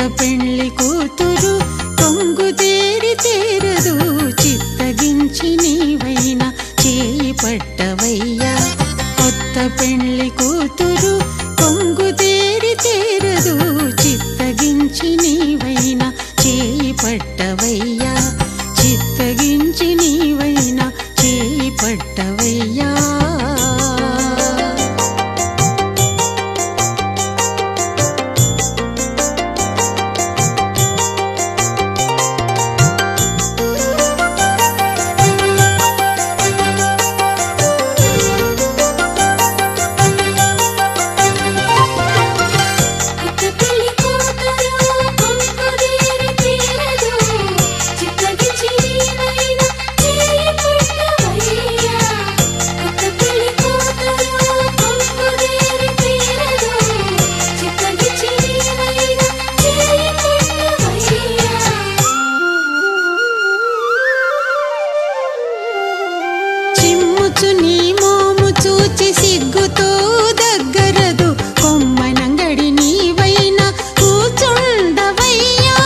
పెండ్లి కూతురు పొంగు తేరి తేరదు చిత్తగించి నీవైనా చేయి పట్టవయ్యా కొత్త పెండ్లి కూతురు పొంగు తేరి తేరదు చిత్తగించి నీవైనా చేయి పట్టవయ్యా చిత్తగించి నీవైనా చేయి పట్టవయ్యా కొత్త పెళ్లి కూతురు పొంగుదేరి తీరదు చిత్తగించి నీవైనా చేయి పట్టవయ్యా కొత్త పెళ్లి కూతురు పొంగుదేరి తీరదు చిత్తగించి నీవైనా చేయి పట్టవయ్యా చిమ్ముచు నీ మోము చూచి సిగ్గుతో దగ్గరదు కొమ్మనంగడి నీవైనా కూచుండవయ్యా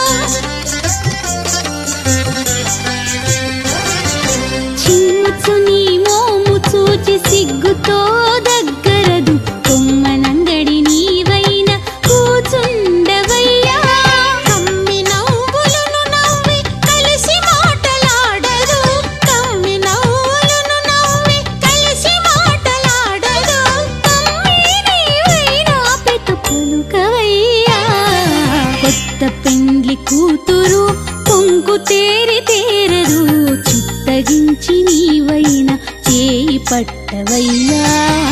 చిన్నుచు నీ మోము చూచి సిగ్గుతో దగ్గరదు కొమ్మనంగడి నీవైన కూచుండవయ్యా కమ్మి నవ్వులను నవ్వి కలిసి మాటలాడదు కమ్మి నవ్వులను నవ్వి కలిసి మాటలాడదు కమ్మి నీవైనా పెద్ద పలుకవయ్యా కొత్త పెండ్లి కూతురు పొంగు తేరి తేరదు చిత్తగించి నీవైన చేయి పట్టవయ్యా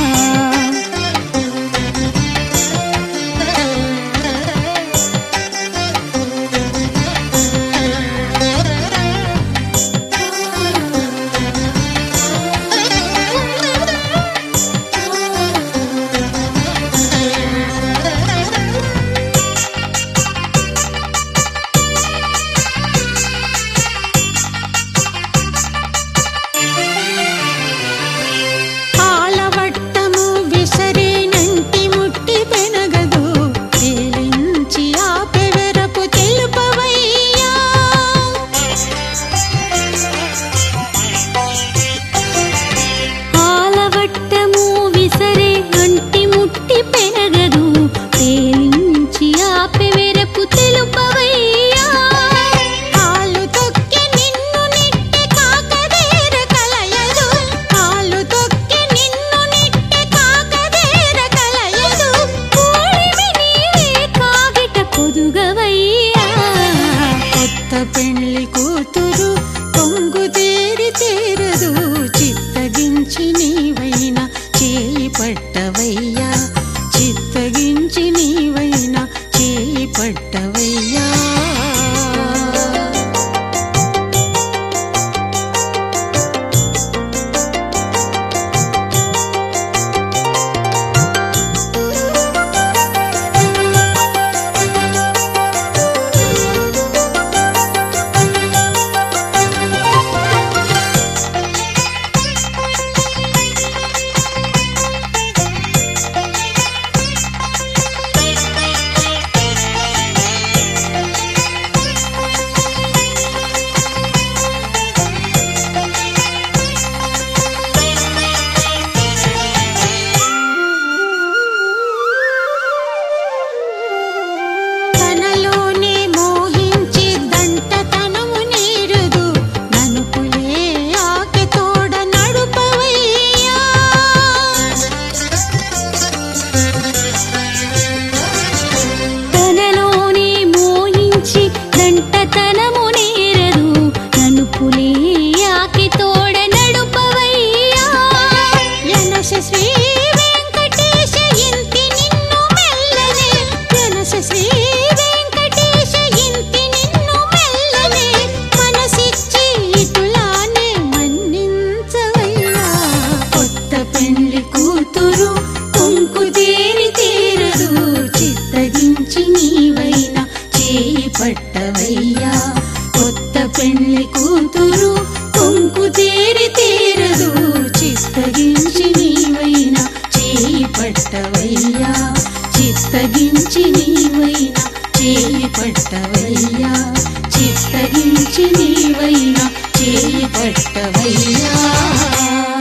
ఆలవట్టము విసరేనంటి ముట్టి పెనగదు తేలించి ఆపెవరపు తెలుపవయ్యా ఆలవట్టము విసరే అంటి ముట్టి పెరగదు తేలించి ఆపె వెరపు తెలుపవయ్యా కాలు తొక్కి నిన్ను నెట్టి కాకదేర కలయదు కాలు తొక్కి నిన్ను నెట్టి కాకదేర కలయదు కోడిమి నీవే కాగిట పొదుగవయ్యా కొత్త పెండ్లి కూతురు పొంగు తేరి తేరదు చిత్తగించి నీవైనా చేయి పట్టవయ్యా చిత్తగించి నీవైనా చేయి పట్టవయ్యా తనలోనే మోహించి దంటతనము నేరుదు ననుపులే ఆకె తోడ నడుపవయ్యా తనలోనే మోహించి దంటతనము నేరదు ననుపులే ఆకి తోడ నడుపవయ్యా యనస శ్రీ వెంకటేశ ఇంతి నిన్ను మెల్లనే యనస శ్రీ వెంకటేశ ఇంతి నిన్ను మెల్లనే మనసిచ్చి ఇటులానే మన్నించవయ్యా కొత్త పెండ్లి కూతురు కుంకు తేరి తీరదు చిత్తగించి నీవైనా చేయి పట్టవయ్యా కొత్త పెండ్లి కూతురు కొంకు తేరి తీరదు చిత్తగించి నీవైనా చేయి పట్టవయ్యా చిత్తగించి నీవైనా చేయి పట్టవయ్యా చిత్తగించి నీవైనా చేయి పట్టవయ్యా